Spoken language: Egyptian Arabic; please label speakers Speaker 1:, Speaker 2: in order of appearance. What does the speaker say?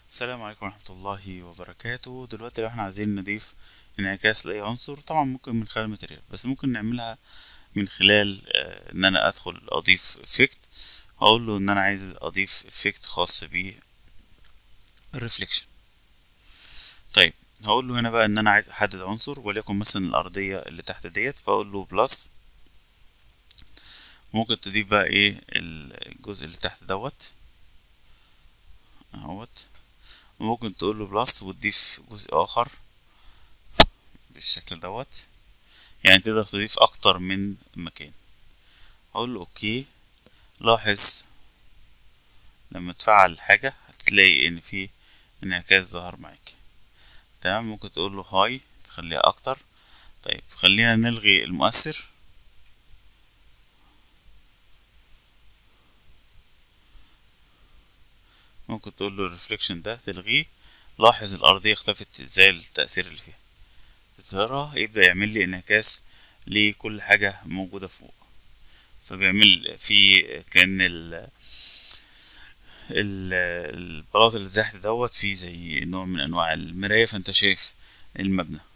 Speaker 1: السلام عليكم ورحمة الله وبركاته دلوقتي لو احنا عايزين نضيف انعكاس لأي عنصر طبعا ممكن من خلال الماتيريال بس ممكن نعملها من خلال آه، ان انا ادخل اضيف افكت هقول له ان انا عايز اضيف افكت خاص ب الريفليكشن طيب هقول له هنا بقى ان انا عايز احدد عنصر وليكن مثلا الارضية اللي تحت ديت فاقول له بلس ممكن تضيف بقى ايه الجزء اللي تحت دوت اهوت ممكن تقول له بلس وتضيف جزء اخر بالشكل دوت يعني تقدر تضيف اكتر من مكان اقول له اوكي لاحظ لما تفعل حاجة هتلاقي ان في انعكاس ظهر معاك تمام ممكن تقول له هاي تخليها اكتر طيب خلينا نلغي المؤثر ممكن تقول له الريفليكشن ده تلغيه لاحظ الأرضية اختفت ازاي التأثير اللي فيها تظهرها يبدأ يعمل لي انعكاس لكل حاجة موجودة فوق فبيعمل في كأن ال ال البلاط اللي تحت دوت فيه زي نوع من أنواع المراية فأنت شايف المبنى